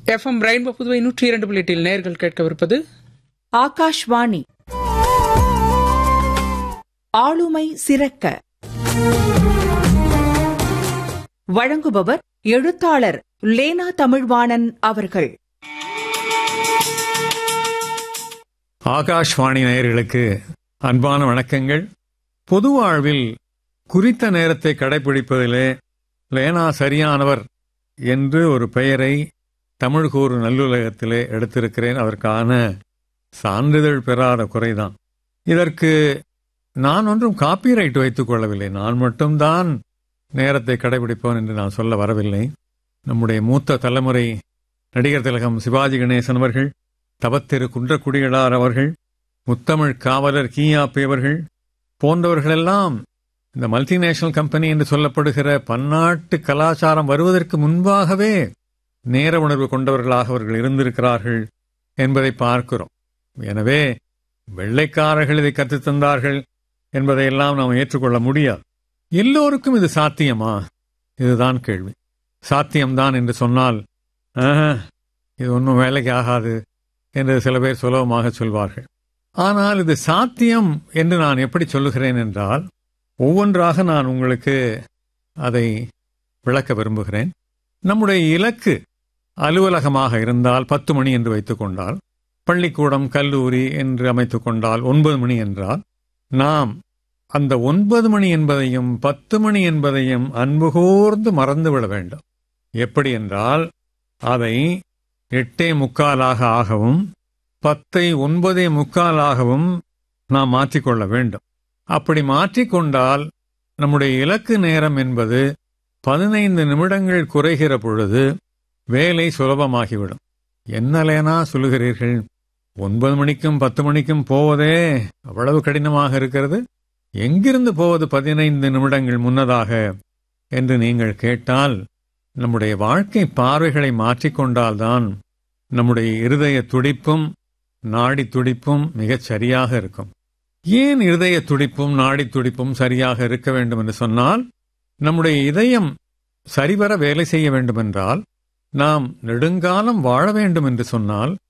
FM rainbow Puduvai நூற்றி இரண்டு புள்ளி எட்டில் நேர்கள் கேட்கவிருப்பது ஆகாஷ்வாணி ஆளுமை சிறக்க வழங்குபவர் எழுத்தாளர் லேனா தமிழ்வாணன் அவர்கள் ஆகாஷ்வாணி நேயர்களுக்கு அன்பான வணக்கங்கள் பொது வாழ்வில் குறித்த நேரத்தை கடைபிடிப்பதிலே லேனா சரியானவர் என்று ஒரு பெயரை தமிழ் கூறு நல்லுலகத்திலே எடுத்திருக்கிறேன் அதற்கான சான்றிதழ் பெறாத குறைதான் இதற்கு நான் ஒன்றும் காப்பிரைட் வைத்துக் கொள்ளவில்லை நான் மட்டும்தான் நேரத்தை கடைபிடிப்பவன் என்று நான் சொல்ல வரவில்லை நம்முடைய மூத்த தலைமுறை நடிகர் திலகம் சிவாஜி கணேசன் அவர்கள் தவத்திரு குன்றக்குடிகளார் அவர்கள் முத்தமிழ் காவலர் கீயாப்பி அவர்கள் போன்றவர்களெல்லாம் இந்த மல்டிநேஷனல் கம்பெனி என்று சொல்லப்படுகிற பன்னாட்டு கலாச்சாரம் வருவதற்கு முன்பாகவே நேர உணர்வு கொண்டவர்களாக அவர்கள் இருந்திருக்கிறார்கள் என்பதை பார்க்கிறோம் எனவே வெள்ளைக்காரர்கள் இதை கற்றுத் தந்தார்கள் என்பதையெல்லாம் நாம் ஏற்றுக்கொள்ள முடியாது எல்லோருக்கும் இது சாத்தியமா இதுதான் கேள்வி சாத்தியம்தான் என்று சொன்னால் "ஆஹா, இது ஒன்றும் வேலைக்கு ஆகாது என்று சில பேர் சுலபமாக சொல்வார்கள் ஆனால் இது சாத்தியம் என்று நான் எப்படி சொல்லுகிறேன் என்றால் ஒவ்வொன்றாக நான் உங்களுக்கு அதை விளக்க விரும்புகிறேன் நம்முடைய இலக்கு அலுவலகமாக இருந்தால் பத்து மணி என்று வைத்துக் கொண்டால் பள்ளிக்கூடம் கல்லூரி என்று அமைத்துக் கொண்டால் ஒன்பது மணி என்றால் நாம் அந்த ஒன்பது மணி என்பதையும் பத்து மணி என்பதையும் அன்பு கூர்ந்து மறந்துவிட வேண்டும் எப்படி என்றால் அதை எட்டே முக்காலாக ஆகவும் பத்தை ஒன்பதே முக்காலாகவும் நாம் மாற்றிக்கொள்ள வேண்டும் அப்படி மாற்றிக்கொண்டால் நம்முடைய இலக்கு நேரம் என்பது பதினைந்து நிமிடங்கள் குறைகிற பொழுது வேலை சுலபமாகிவிடும் என்னலேனா சொல்லுகிறீர்கள் ஒன்பது மணிக்கும் பத்து மணிக்கும் போவதே அவ்வளவு கடினமாக இருக்கிறது எங்கிருந்து போவது பதினைந்து நிமிடங்கள் முன்னதாக என்று நீங்கள் கேட்டால் நம்முடைய வாழ்க்கை பார்வைகளை மாற்றிக்கொண்டால்தான் நம்முடைய இருதய துடிப்பும் நாடி துடிப்பும் மிகச் சரியாக இருக்கும் ஏன் இருதய துடிப்பும் நாடி துடிப்பும் சரியாக இருக்க வேண்டும் என்று சொன்னால் நம்முடைய இதயம் சரிவர வேலை செய்ய வேண்டுமென்றால் நாம் நெடுங்காலம் வாழ வேண்டும் என்று சொன்னால்